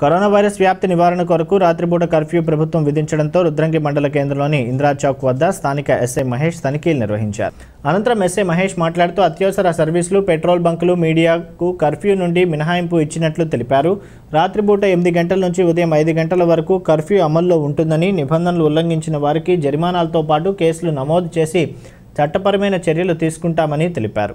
corona virus వ్యాప్తి నివారణ కొరకు రాత్రిపూట కర్ఫ్యూ ప్రభుత్వం విధించడంతో రుద్రంగి మండల కేంద్రంలోని ఇందిరా చౌక్ వద్ద స్థానిక ఎస్ఐ మహేష్ తనిఖీలు నిర్వహించారు అనంతరం ఎస్ఐ మహేష్ మాట్లాడుతూ అత్యవసర సర్వీసులు పెట్రోల్ బంకులు మీడియాకు కర్ఫ్యూ నుండి మినహాయింపు ఇచ్చినట్లు తెలిపారు రాత్రిపూట ఎనిమిది గంటల నుంచి ఉదయం ఐదు గంటల వరకు కర్ఫ్యూ అమల్లో ఉంటుందని నిబంధనలు ఉల్లంఘించిన వారికి జరిమానాలతో పాటు కేసులు నమోదు చేసి చట్టపరమైన చర్యలు తీసుకుంటామని తెలిపారు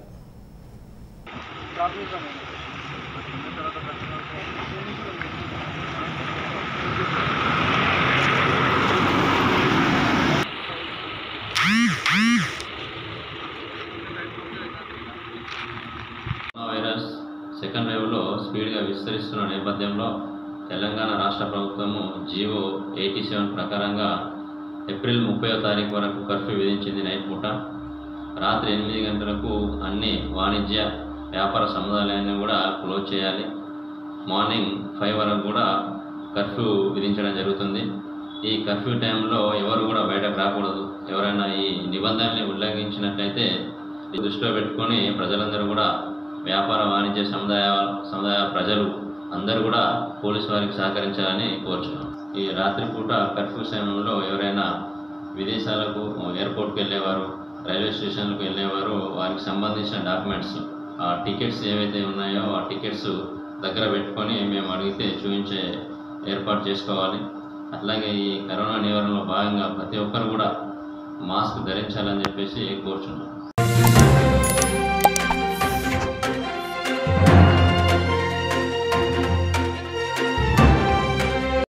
కరోనా వైరస్ సెకండ్ వేవ్లో స్పీడ్గా విస్తరిస్తున్న నేపథ్యంలో తెలంగాణ రాష్ట్ర ప్రభుత్వము జీవో ఎయిటీ సెవెన్ ప్రకారంగా ఏప్రిల్ ముప్పైవ తారీఖు వరకు కర్ఫ్యూ విధించింది నైట్ పూట రాత్రి ఎనిమిది గంటలకు అన్ని వాణిజ్య వ్యాపార సముదాయాలను కూడా క్లోజ్ చేయాలి మార్నింగ్ ఫైవ్ వరకు కూడా కర్ఫ్యూ విధించడం జరుగుతుంది ఈ కర్ఫ్యూ టైంలో ఎవరు కూడా బయటకు రాకూడదు ఎవరైనా ఈ నిబంధనల్ని ఉల్లంఘించినట్లయితే ఇది దృష్టిలో పెట్టుకొని ప్రజలందరూ కూడా వ్యాపార వాణిజ్య సముదాయ సముదాయ ప్రజలు అందరూ కూడా పోలీసు వారికి సహకరించాలని కోరుచున్నాం ఈ రాత్రిపూట కర్ఫ్యూ సమయంలో ఎవరైనా విదేశాలకు ఎయిర్పోర్ట్కి వెళ్ళేవారు రైల్వే స్టేషన్లకు వెళ్ళేవారు వారికి సంబంధించిన డాక్యుమెంట్స్ ఆ టికెట్స్ ఏవైతే ఉన్నాయో ఆ టికెట్స్ దగ్గర పెట్టుకొని మేము అడిగితే చూపించే ఏర్పాటు చేసుకోవాలి అట్లాగే ఈ కరోనా నివారణలో భాగంగా ప్రతి ఒక్కరు కూడా మాస్క్ ధరించాలని చెప్పేసి కోరుచున్నాం